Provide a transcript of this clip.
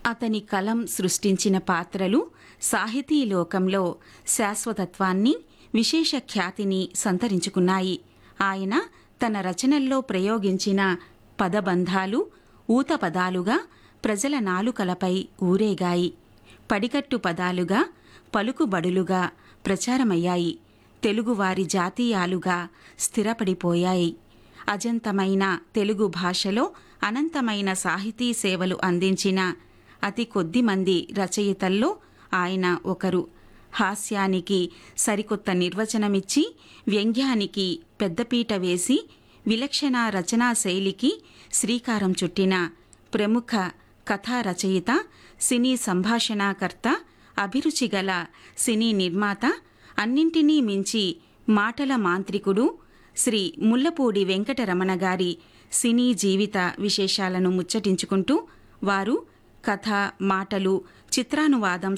అతని కలం సృష్టించిన పాత్రలు సాహితీ లోకంలో శాశ్వతత్వాన్ని విశేష ఖ్యాతిని సంతరించుకున్నాయి ఆయన తన రచనల్లో ప్రయోగించిన పదబంధాలు ఊత పదాలుగా ప్రజల నాలుకలపై ఊరేగాయి పడికట్టు పదాలుగా పలుకుబడులుగా ప్రచారమయ్యాయి తెలుగువారి జాతీయాలుగా స్థిరపడిపోయాయి అజంతమైన తెలుగు భాషలో అనంతమైన సాహితీ సేవలు అందించిన అతి కొద్ది మంది రచయితల్లో ఆయన ఒకరు హాస్యానికి సరికొత్త నిర్వచనమిచ్చి వ్యంగ్యానికి పెద్దపీట వేసి విలక్షణ రచనా శైలికి శ్రీకారం చుట్టిన ప్రముఖ కథా రచయిత సినీ సంభాషణాకర్త అభిరుచి గల సినీ నిర్మాత అన్నింటినీ మించి మాటల మాంత్రికుడు శ్రీ ముల్లపూడి వెంకటరమణ గారి సినీ జీవిత విశేషాలను ముచ్చటించుకుంటూ వారు కథ మాటలు చిత్రానువాదం